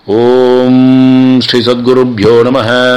ஓம் ஸ்ரீ சத்குருப்யோ நம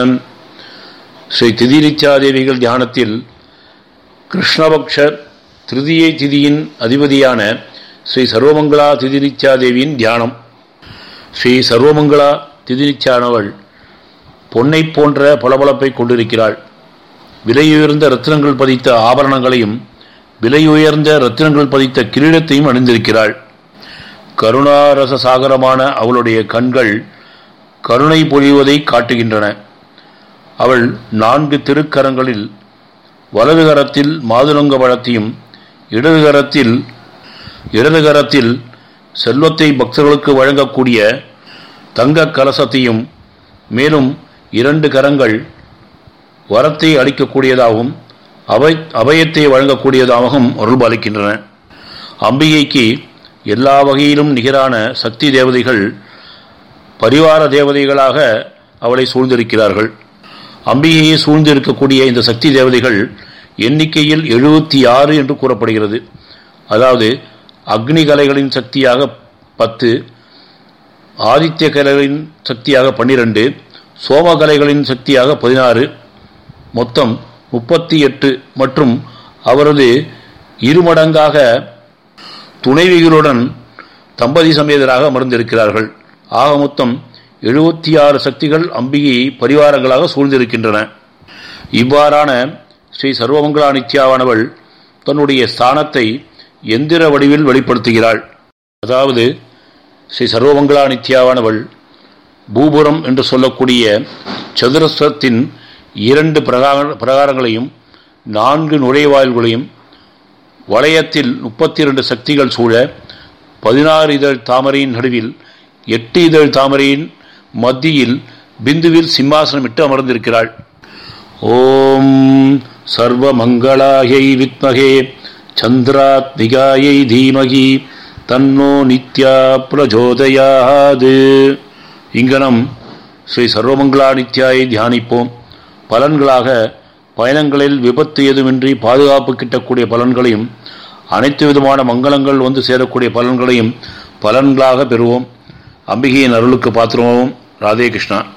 ஸ்ரீ திதிரிச்சாதேவிகள் தியானத்தில் கிருஷ்ணபக்ஷ திருதியை திதியின் அதிபதியான ஸ்ரீ சர்வமங்களா திதிரிச்சாதேவியின் தியானம் ஸ்ரீ சர்வமங்களா திதிரிச்சானவள் பொன்னை போன்ற பளபளப்பை கொண்டிருக்கிறாள் விலையுயர்ந்த ரத்தினங்கள் பதித்த ஆபரணங்களையும் விலையுயர்ந்த ரத்தினங்கள் பதித்த கிரீடத்தையும் அணிந்திருக்கிறாள் கருணாரச சாகரமான அவளுடைய கண்கள் கருணை பொழிவதை காட்டுகின்றன அவள் நான்கு திருக்கரங்களில் வலது கரத்தில் மாதுளங்க பழத்தையும் இடது கரத்தில் இடது கரத்தில் செல்வத்தை பக்தர்களுக்கு வழங்கக்கூடிய தங்க கலசத்தையும் மேலும் இரண்டு கரங்கள் வரத்தை அளிக்கக்கூடியதாகவும் அவை அபயத்தை வழங்கக்கூடியதாகவும் அருள்பாலிக்கின்றன அம்பிகைக்கு எல்லா வகையிலும் நிகரான சக்தி தேவதைகள் பரிவார தேவதைகளாக அவளை சூழ்ந்திருக்கிறார்கள் அம்பிகையை சூழ்ந்திருக்கக்கூடிய இந்த சக்தி தேவதைகள் எண்ணிக்கையில் எழுபத்தி ஆறு என்று கூறப்படுகிறது அதாவது அக்னி கலைகளின் சக்தியாக பத்து ஆதித்ய கலைகளின் சக்தியாக பன்னிரண்டு சோமகலைகளின் சக்தியாக பதினாறு மொத்தம் முப்பத்தி எட்டு மற்றும் அவரது இருமடங்காக துணைவிகளுடன் தம்பதி சமேதராக அமர்ந்திருக்கிறார்கள் ஆக மொத்தம் எழுபத்தி ஆறு சக்திகள் அம்பிகையை பரிவாரங்களாக சூழ்ந்திருக்கின்றன இவ்வாறான ஸ்ரீ சர்வமங்களா நித்யாவானவள் தன்னுடைய ஸ்தானத்தை எந்திர வடிவில் வெளிப்படுத்துகிறாள் அதாவது ஸ்ரீ சர்வமங்களா நித்யாவானவள் பூபுரம் என்று சொல்லக்கூடிய சதுரஸ்வத்தின் இரண்டு பிரகார பிரகாரங்களையும் நான்கு நுழைவாயில்களையும் வளையத்தில் முப்பத்தி இரண்டு சக்திகள் சூழ பதினாறு இதழ் தாமரையின் நடுவில் எட்டு இதழ் தாமரையின் மத்தியில் பிந்துவில் சிம்மாசனமிட்டு அமர்ந்திருக்கிறாள் ஓம் சர்வ மங்களாயை வித்மகே சந்திராத்மிகாயை தீமகி தன்னோ நித்யா பிரஜோதயாது இங்கனம் ஸ்ரீ சர்வமங்களா நித்யாயை தியானிப்போம் பலன்களாக பயணங்களில் விபத்து ஏதுமின்றி பாதுகாப்பு கிட்டக்கூடிய பலன்களையும் அனைத்து விதமான மங்களங்கள் வந்து சேரக்கூடிய பலன்களையும் பலன்களாக பெறுவோம் அம்பிகையின் அருளுக்கு பாத்திரமாவும் ராதே கிருஷ்ணா